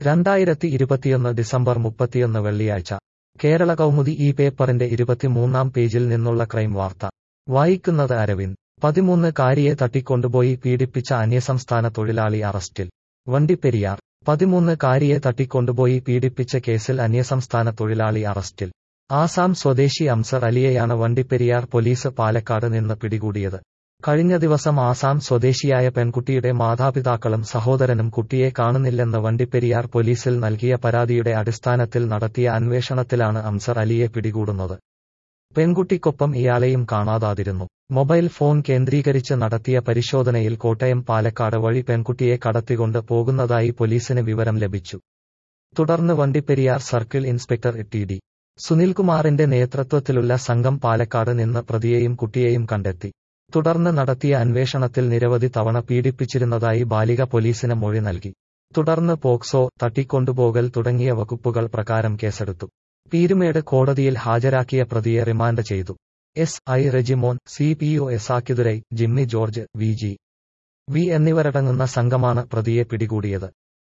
രണ്ടായിരത്തി ഇരുപത്തിയൊന്ന് ഡിസംബർ മുപ്പത്തിയൊന്ന് വെള്ളിയാഴ്ച കേരള കൗമുദി ഈ പേപ്പറിന്റെ ഇരുപത്തിമൂന്നാം പേജിൽ നിന്നുള്ള ക്രൈം വാർത്ത വായിക്കുന്നത് അരവിന്ദ് പതിമൂന്ന് കാരിയെ തട്ടിക്കൊണ്ടുപോയി പീഡിപ്പിച്ച അന്യസംസ്ഥാന തൊഴിലാളി അറസ്റ്റിൽ വണ്ടിപ്പെരിയാർ പതിമൂന്ന് കാരിയെ തട്ടിക്കൊണ്ടുപോയി പീഡിപ്പിച്ച കേസിൽ അന്യസംസ്ഥാന തൊഴിലാളി അറസ്റ്റിൽ ആസാം സ്വദേശി അംസർ അലിയെയാണ് വണ്ടിപ്പെരിയാർ പോലീസ് പാലക്കാട് നിന്ന് പിടികൂടിയത് കഴിഞ്ഞ ദിവസം ആസാം സ്വദേശിയായ പെൺകുട്ടിയുടെ മാതാപിതാക്കളും സഹോദരനും കുട്ടിയെ കാണുന്നില്ലെന്ന് വണ്ടിപ്പെരിയാർ പോലീസിൽ നൽകിയ പരാതിയുടെ അടിസ്ഥാനത്തിൽ നടത്തിയ അന്വേഷണത്തിലാണ് അംസർ അലിയെ പിടികൂടുന്നത് പെൺകുട്ടിക്കൊപ്പം ഇയാളെയും കാണാതാതിരുന്നു മൊബൈൽ ഫോൺ കേന്ദ്രീകരിച്ച് നടത്തിയ പരിശോധനയിൽ കോട്ടയം പാലക്കാട് വഴി പെൺകുട്ടിയെ കടത്തിക്കൊണ്ട് പോകുന്നതായി പോലീസിന് വിവരം ലഭിച്ചു തുടർന്ന് Vandiperiyar circle inspector T D സുനിൽകുമാറിന്റെ നേതൃത്വത്തിലുള്ള സംഘം പാലക്കാട് നിന്ന് പ്രതിയെയും കുട്ടിയെയും കണ്ടെത്തി തുടർന്ന് നടത്തിയ അന്വേഷണത്തിൽ നിരവധി തവണ പീഡിപ്പിച്ചിരുന്നതായി ബാലിക പോലീസിന് മൊഴി നൽകി തുടർന്ന് പോക്സോ തട്ടിക്കൊണ്ടുപോകൽ തുടങ്ങിയ വകുപ്പുകൾ പ്രകാരം കേസെടുത്തു പീരുമേട് കോടതിയിൽ ഹാജരാക്കിയ പ്രതിയെ റിമാൻഡ് ചെയ്തു S I Regimon C P O Esakkidurai Jimmy George V G V എന്നിവരടങ്ങുന്ന സംഘമാണ് പ്രതിയെ പിടികൂടിയത്